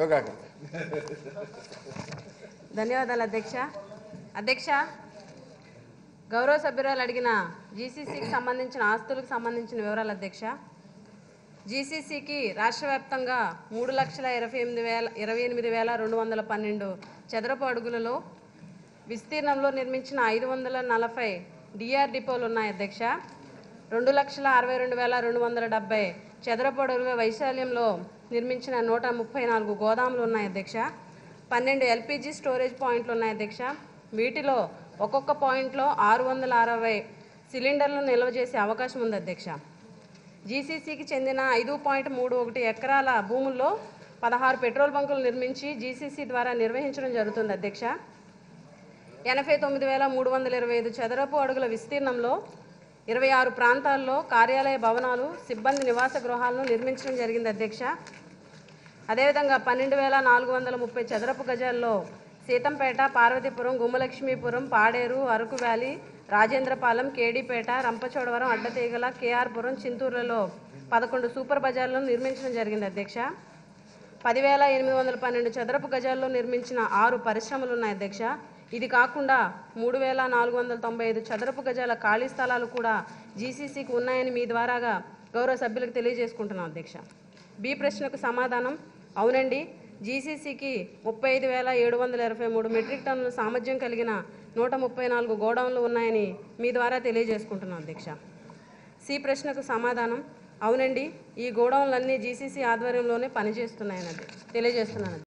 శివకాక ధన్యవాదాలు అధ్యక్ష అధ్యక్ష గౌరవ సభ్యురాలు అడిగిన జీసీసీకి సంబంధించిన ఆస్తులకు సంబంధించిన వివరాలు అధ్యక్ష జీసీసీకి రాష్ట్ర వ్యాప్తంగా మూడు లక్షల ఇరవై ఎనిమిది వేల ఇరవై ఎనిమిది వేల రెండు వందల పన్నెండు చదరపు అడుగులలో విస్తీర్ణంలో నిర్మించిన ఐదు వందల నలభై డిఆర్ డిపోలు ఉన్నాయి అధ్యక్ష రెండు లక్షల అరవై రెండు వేల రెండు వందల డెబ్బై చదరపు అడుగుల వైశాల్యంలో నిర్మించిన నూట ముప్పై నాలుగు గోదాములు ఉన్నాయి అధ్యక్ష పన్నెండు ఎల్పిజి స్టోరేజ్ పాయింట్లు ఉన్నాయి అధ్యక్ష వీటిలో ఒక్కొక్క పాయింట్లో ఆరు వందల అరవై సిలిండర్లను నిల్వ చేసే అవకాశం ఉంది అధ్యక్ష జీసీసీకి చెందిన ఐదు పాయింట్ మూడు ఒకటి ఎకరాల భూముల్లో పదహారు పెట్రోల్ బంకులు నిర్మించి జీసీసీ ద్వారా నిర్వహించడం జరుగుతుంది అధ్యక్ష ఎనభై తొమ్మిది వేల మూడు వందల ఇరవై ఐదు చదరపు అడుగుల విస్తీర్ణంలో ఇరవై ఆరు ప్రాంతాల్లో కార్యాలయ భవనాలు సిబ్బంది నివాస గృహాలను నిర్మించడం జరిగింది అధ్యక్ష అదేవిధంగా పన్నెండు వేల నాలుగు వందల ముప్పై చదరపు గజాల్లో సీతంపేట పార్వతీపురం గుమ్మలక్ష్మీపురం పాడేరు అరకు వ్యాలీ రాజేంద్రపాలెం కేడీపేట రంపచోడవరం అడ్డతీగల కేఆర్పురం చింతూరులలో పదకొండు సూపర్ బజార్లను నిర్మించడం జరిగింది అధ్యక్ష పదివేల ఎనిమిది వందల పన్నెండు చదరపు గజాల్లో నిర్మించిన ఆరు పరిశ్రమలు ఉన్నాయి అధ్యక్ష ఇది కాకుండా మూడు వేల నాలుగు వందల తొంభై ఐదు చదరపు గజాల ఖాళీ స్థలాలు కూడా జీసీసీకి ఉన్నాయని మీ ద్వారాగా గౌరవ సభ్యులకు తెలియజేసుకుంటున్నాం అధ్యక్ష బి ప్రశ్నకు సమాధానం అవునండి జీసీసీకి ముప్పై ఐదు వేల ఏడు వందల ఇరవై మూడు మెట్రిక్ టన్నుల సామర్థ్యం కలిగిన నూట ముప్పై నాలుగు గోడౌన్లు ఉన్నాయని మీ ద్వారా తెలియజేసుకుంటున్నాం అధ్యక్ష సి ప్రశ్నకు సమాధానం అవునండి ఈ గోడౌన్లన్నీ జీసీసీ ఆధ్వర్యంలోనే పనిచేస్తున్నాయని తెలియజేస్తున్నాను